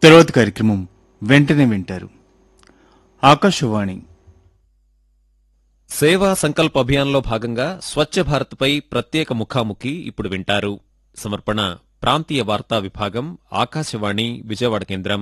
తర్వాత కార్యక్రమం వెంటనే వింటారు ఆకాశవాణి సేవా సంకల్ప్ అభియాన్లో భాగంగా స్వచ్ఛ భారత్పై ప్రత్యేక ముఖాముఖి ఇప్పుడు వింటారు సమర్పణ ప్రాంతీయ వార్తా విభాగం ఆకాశవాణి విజయవాడ కేంద్రం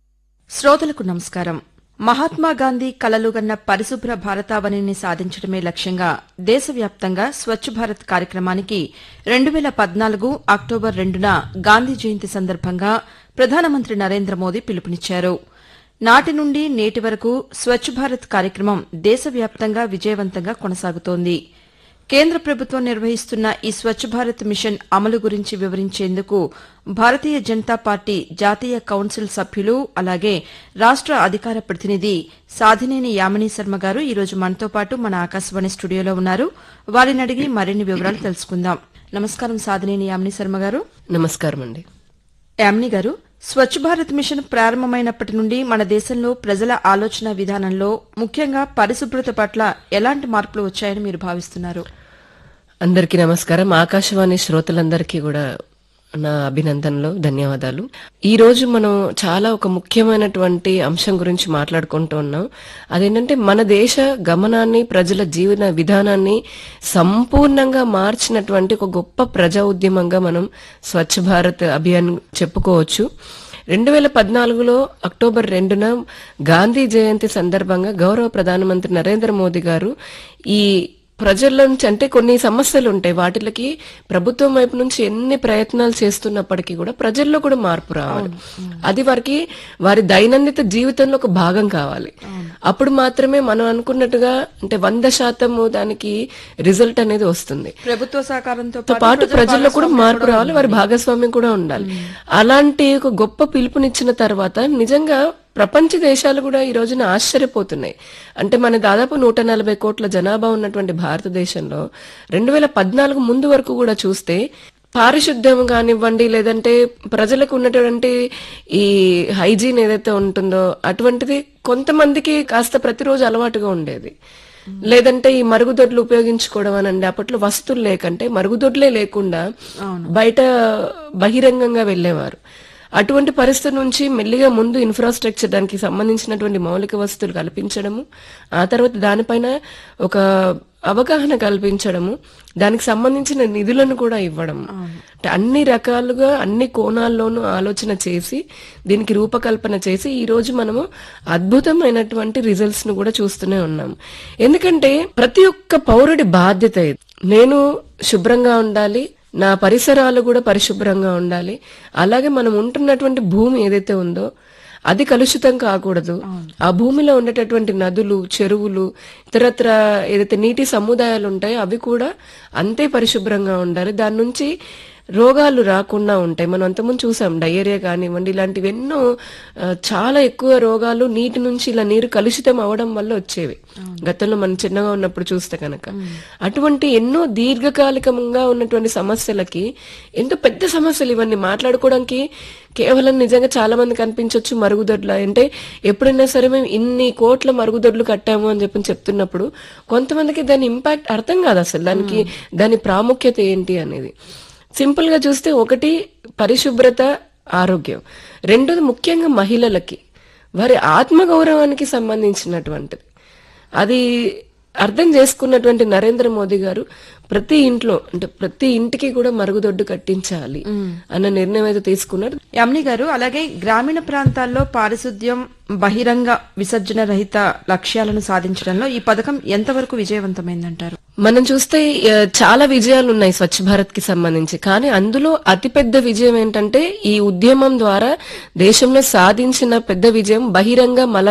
శ్రోతలకు నమస్కారం మహాత్మా గాంధీ కలలుగన్న పరిశుభ్ర భారతావనిని సాధించడమే లక్ష్యంగా దేశవ్యాప్తంగా స్వచ్ఛ భారత్ కార్యక్రమానికి రెండు వేల పద్నాలుగు అక్టోబర్ రెండున గాంధీ జయంతి సందర్భంగా ప్రధానమంత్రి నరేంద్ర మోదీ పిలుపునిచ్చారు నాటి నుండి నేటి వరకు స్వచ్ఛ భారత్ కార్యక్రమం దేశవ్యాప్తంగా విజయవంతంగా కొనసాగుతోంది కేంద్ర ప్రభుత్వం నిర్వహిస్తున్న ఈ స్వచ్ఛ భారత్ మిషన్ అమలు గురించి వివరించేందుకు భారతీయ జనతా పార్టీ జాతీయ కౌన్సిల్ సభ్యులు అలాగే రాష్ట అధికార ప్రతినిధి సాధినేని యామిని శర్మ గారు ఈ రోజు మనతో పాటు మన ఆకాశవాణి స్టూడియోలో ఉన్నారు వారిని అడిగి మరిన్ని వివరాలు తెలుసుకుందాం నమస్కారం సాధినేని యామిని శర్మ గారు నమస్కారం అండి యామిని గారు స్వచ్ఛ భారత్ మిషన్ ప్రారంభమైనప్పటి నుండి మన దేశంలో ప్రజల ఆలోచన విధానంలో ముఖ్యంగా పరిశుభ్రత పట్ల ఎలాంటి మార్పులు వచ్చాయని మీరు భావిస్తున్నారు అందరికీ నమస్కారం ఆకాశవాణి శ్రోతలందరికీ కూడా నా అభినందనలు ధన్యవాదాలు ఈ రోజు మనం చాలా ఒక ముఖ్యమైనటువంటి అంశం గురించి మాట్లాడుకుంటూ ఉన్నాం అదేంటంటే మన దేశ గమనాన్ని ప్రజల జీవన విధానాన్ని సంపూర్ణంగా మార్చినటువంటి ఒక గొప్ప ప్రజా ఉద్యమంగా మనం స్వచ్ఛ భారత్ అభియాన్ చెప్పుకోవచ్చు రెండు వేల పద్నాలుగులో అక్టోబర్ రెండున గాంధీ జయంతి సందర్భంగా గౌరవ ప్రధానమంత్రి నరేంద్ర మోదీ గారు ఈ ప్రజల నుంచి అంటే కొన్ని సమస్యలు ఉంటాయి వాటిలకి ప్రభుత్వం వైపు నుంచి ఎన్ని ప్రయత్నాలు చేస్తున్నప్పటికీ కూడా ప్రజల్లో కూడా మార్పు రావాలి అది వారికి వారి దైనందిత జీవితంలో ఒక భాగం కావాలి అప్పుడు మాత్రమే మనం అనుకున్నట్టుగా అంటే వంద శాతము దానికి రిజల్ట్ అనేది వస్తుంది ప్రభుత్వ సహకారంతో తో పాటు ప్రజల్లో కూడా మార్పు రావాలి వారి భాగస్వామ్యం కూడా ఉండాలి అలాంటి ఒక గొప్ప పిలుపునిచ్చిన తర్వాత నిజంగా ప్రపంచ దేశాలు కూడా ఈ రోజున ఆశ్చర్యపోతున్నాయి అంటే మన దాదాపు నూట నలభై కోట్ల జనాభా ఉన్నటువంటి భారతదేశంలో రెండు వేల పద్నాలుగు ముందు వరకు కూడా చూస్తే పారిశుద్ధ్యం కానివ్వండి లేదంటే ప్రజలకు ఉన్నటువంటి ఈ హైజీన్ ఏదైతే ఉంటుందో అటువంటిది కొంతమందికి కాస్త ప్రతిరోజు అలవాటుగా ఉండేది లేదంటే ఈ మరుగుదొడ్లు ఉపయోగించుకోవడం అనండి అప్పట్లో వస్తువులు లేకంటే మరుగుదొడ్లే లేకుండా బయట బహిరంగంగా వెళ్లేవారు అటువంటి పరిస్థితి నుంచి మెల్లిగా ముందు ఇన్ఫ్రాస్ట్రక్చర్ దానికి సంబంధించినటువంటి మౌలిక వస్తువులు కల్పించడము ఆ తర్వాత దానిపైన ఒక అవగాహన కల్పించడము దానికి సంబంధించిన నిధులను కూడా ఇవ్వడం అంటే అన్ని రకాలుగా అన్ని కోణాల్లోనూ ఆలోచన చేసి దీనికి రూపకల్పన చేసి ఈ రోజు మనము అద్భుతమైనటువంటి రిజల్ట్స్ ను కూడా చూస్తూనే ఉన్నాం ఎందుకంటే ప్రతి ఒక్క పౌరుడి బాధ్యత ఇది నేను శుభ్రంగా ఉండాలి నా పరిసరాలు కూడా పరిశుభ్రంగా ఉండాలి అలాగే మనం ఉంటున్నటువంటి భూమి ఏదైతే ఉందో అది కలుషితం కాకూడదు ఆ భూమిలో ఉండేటటువంటి నదులు చెరువులు ఇతరత్ర ఏదైతే నీటి సముదాయాలు ఉంటాయో అవి కూడా అంతే పరిశుభ్రంగా ఉండాలి దాని నుంచి రోగాలు రాకుండా ఉంటాయి మనం అంతకుముందు చూసాం డయేరియా కానివ్వండి ఇలాంటివి ఎన్నో ఆ, చాలా ఎక్కువ రోగాలు నీటి నుంచి ఇలా నీరు కలుషితం అవడం వల్ల వచ్చేవి గతంలో మనం చిన్నగా ఉన్నప్పుడు చూస్తే కనుక అటువంటి ఎన్నో దీర్ఘకాలికంగా ఉన్నటువంటి సమస్యలకి ఎంతో పెద్ద సమస్యలు ఇవన్నీ మాట్లాడుకోవడానికి కేవలం నిజంగా చాలా మంది కనిపించవచ్చు మరుగుదొడ్ల అంటే ఎప్పుడైనా సరే మేము ఇన్ని కోట్ల మరుగుదొడ్లు కట్టాము అని చెప్పి చెప్తున్నప్పుడు కొంతమందికి దాని ఇంపాక్ట్ అర్థం కాదు అసలు దానికి దాని ప్రాముఖ్యత ఏంటి అనేది సింపుల్ గా చూస్తే ఒకటి పరిశుభ్రత ఆరోగ్యం రెండోది ముఖ్యంగా మహిళలకి వారి ఆత్మగౌరవానికి సంబంధించినటువంటిది అది అర్థం చేసుకున్నటువంటి నరేంద్ర మోదీ గారు ప్రతి ఇంట్లో అంటే ప్రతి ఇంటికి కూడా మరుగుదొడ్డు కట్టించాలి అన్న నిర్ణయం అయితే తీసుకున్నారు యామిని గారు అలాగే గ్రామీణ ప్రాంతాల్లో పారిశుద్ధ్యం బహిరంగ విసర్జన రహిత లక్ష్యాలను సాధించడంలో ఈ పథకం ఎంతవరకు విజయవంతమైందంటారు మనం చూస్తే ఆ, చాలా విజయాలు ఉన్నాయి స్వచ్ఛ భారత్ కి సంబంధించి కానీ అందులో అతిపెద్ద విజయం ఏంటంటే ఈ ఉద్యమం ద్వారా దేశంలో సాధించిన పెద్ద విజయం బహిరంగ మల